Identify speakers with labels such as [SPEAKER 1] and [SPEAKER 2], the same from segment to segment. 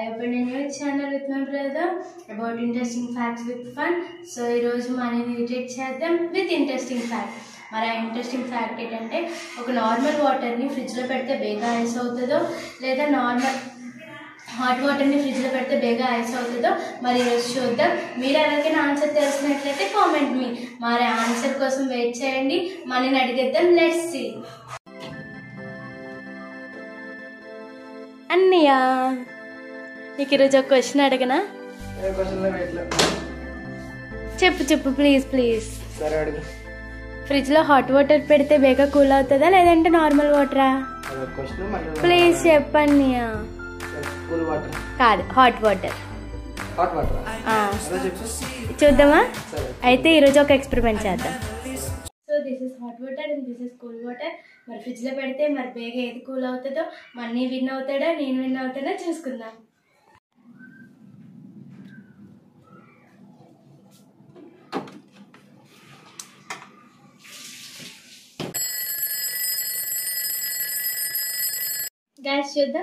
[SPEAKER 1] opened a new channel with my brother about interesting facts with fun. So ఈరోజు మనని irritate చేద్దాం with interesting fact మరి ఆ interesting fact ఏంటంటే ఒక నార్మల్ వాటర్ని ఫ్రిడ్జ్లో పెడితే బేగా ఐస్ అవుతుందో లేదా నార్మల్ హాట్ వాటర్ని ఫ్రిడ్జ్లో పెడితే బేగా ఐస్ అవుతుందో మరి ఈరోజు చూద్దాం మీరు ఎవరికైనా ఆన్సర్ తెలిసినట్లయితే కామెంట్ మీ మరి ఆన్సర్ కోసం వెయిట్ చేయండి మనని అడిగేద్దాం లెట్స్ సీ అన్నయ్య నీకు ఈరోజు ఒక క్వశ్చన్ అడగనా
[SPEAKER 2] ఏ క్వశ్చన్లో వెయిట్లో
[SPEAKER 1] చెప్పు చెప్పు ప్లీజ్ ప్లీజ్
[SPEAKER 2] సరే అడుగు
[SPEAKER 1] ఫ్రిడ్జ్లో హాట్ వాటర్ పెడితే బేగా కూల్ అవుతుందా లేదంటే నార్మల్ వాటరా
[SPEAKER 2] అదొక క్వశ్చన్ మళ్ళీ
[SPEAKER 1] ప్లీజ్ చెప్పన్నయ్య
[SPEAKER 2] కూల్ వాటర్
[SPEAKER 1] కాదు హాట్ వాటర్
[SPEAKER 2] హాట్ వాటర్ అదే చెప్పు
[SPEAKER 1] చూద్దామా
[SPEAKER 2] సరే
[SPEAKER 1] అయితే ఈరోజు ఒక ఎక్స్పెరిమెంట్ చేద్దాం so this is hot water and this is cool water మరి ఫ్రిడ్జ్లో పెడితే మరి బేగా ఏది కూల్ అవుతుందో మనీ విన్ అవుతాడా నేను విన్ అవుతాడా చూసుకుందాం గ్యాస్ చూద్దాం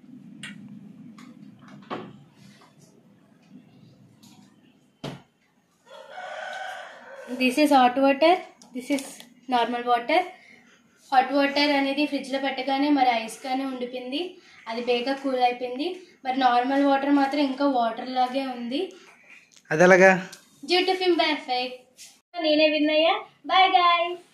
[SPEAKER 1] this is hot water this is normal water hot water అనేది ఫ్రిడ్జ్లో పెట్టగానే మరి ఐస్గానే ఉండిపోయింది అది బేగా కూల్ అయిపోయింది మరి నార్మల్ వాటర్ మాత్రం ఇంకా వాటర్ లాగే ఉంది
[SPEAKER 2] అది ఎలాగా
[SPEAKER 1] డ్యూ టు ఫిమ్ ఎఫెక్ట్ నేనే విన్ అయ్యా బాయ్ గాయ్